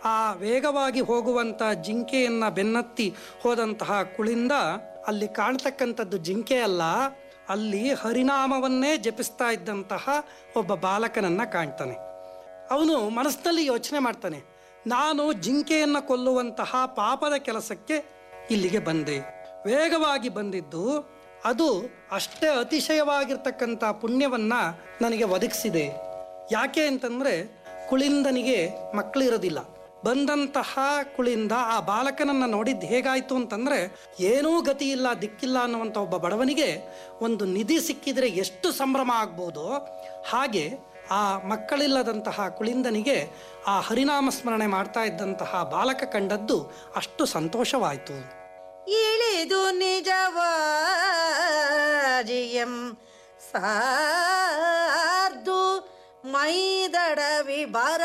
ಆ ವೇಗವಾಗಿ ಹೋಗುವಂತ ಜಿಂಕೆಯನ್ನ ಬೆನ್ನತ್ತಿ ಹೋದಂತಹ ಕುಳಿಂದ ಅಲ್ಲಿ ಕಾಣ್ತಕ್ಕಂಥದ್ದು ಜಿಂಕೆ ಅಲ್ಲ ಅಲ್ಲಿ ಹರಿನಾಮವನ್ನೇ ಜಪಿಸ್ತಾ ಇದ್ದಂತಹ ಒಬ್ಬ ಬಾಲಕನನ್ನ ಕಾಣ್ತಾನೆ ಅವನು ಮನಸ್ಸಿನಲ್ಲಿ ಯೋಚನೆ ಮಾಡ್ತಾನೆ ನಾನು ಜಿಂಕೆಯನ್ನು ಕೊಲ್ಲುವಂತಹ ಪಾಪದ ಕೆಲಸಕ್ಕೆ ಇಲ್ಲಿಗೆ ಬಂದೆ ವೇಗವಾಗಿ ಬಂದಿದ್ದು ಅದು ಅಷ್ಟೇ ಅತಿಶಯವಾಗಿರ್ತಕ್ಕಂಥ ಪುಣ್ಯವನ್ನ ನನಗೆ ಒದಗಿಸಿದೆ ಯಾಕೆ ಅಂತಂದ್ರೆ ಕುಳಿಂದನಿಗೆ ಮಕ್ಕಳಿರೋದಿಲ್ಲ ಬಂದಂತಹ ಕುಳಿಂದ ಆ ಬಾಲಕನನ್ನ ನೋಡಿದ್ದು ಹೇಗಾಯ್ತು ಅಂತಂದ್ರೆ ಏನೂ ಗತಿ ಇಲ್ಲ ದಿಕ್ಕಿಲ್ಲ ಅನ್ನುವಂಥ ಒಬ್ಬ ಬಡವನಿಗೆ ಒಂದು ನಿಧಿ ಸಿಕ್ಕಿದ್ರೆ ಎಷ್ಟು ಸಂಭ್ರಮ ಆಗ್ಬೋದು ಹಾಗೆ ಆ ಮಕ್ಕಳಿಲ್ಲದಂತಹ ಕುಳಿಂದನಿಗೆ ಆ ಹರಿನಾಮ ಸ್ಮರಣೆ ಮಾಡ್ತಾ ಇದ್ದಂತಹ ಬಾಲಕ ಕಂಡದ್ದು ಅಷ್ಟು ಸಂತೋಷವಾಯಿತು ಇಳಿದು ನಿಜವಾಜಿಯಂ ಸಾರ್ದು ಮೈದಡವಿ ಬರ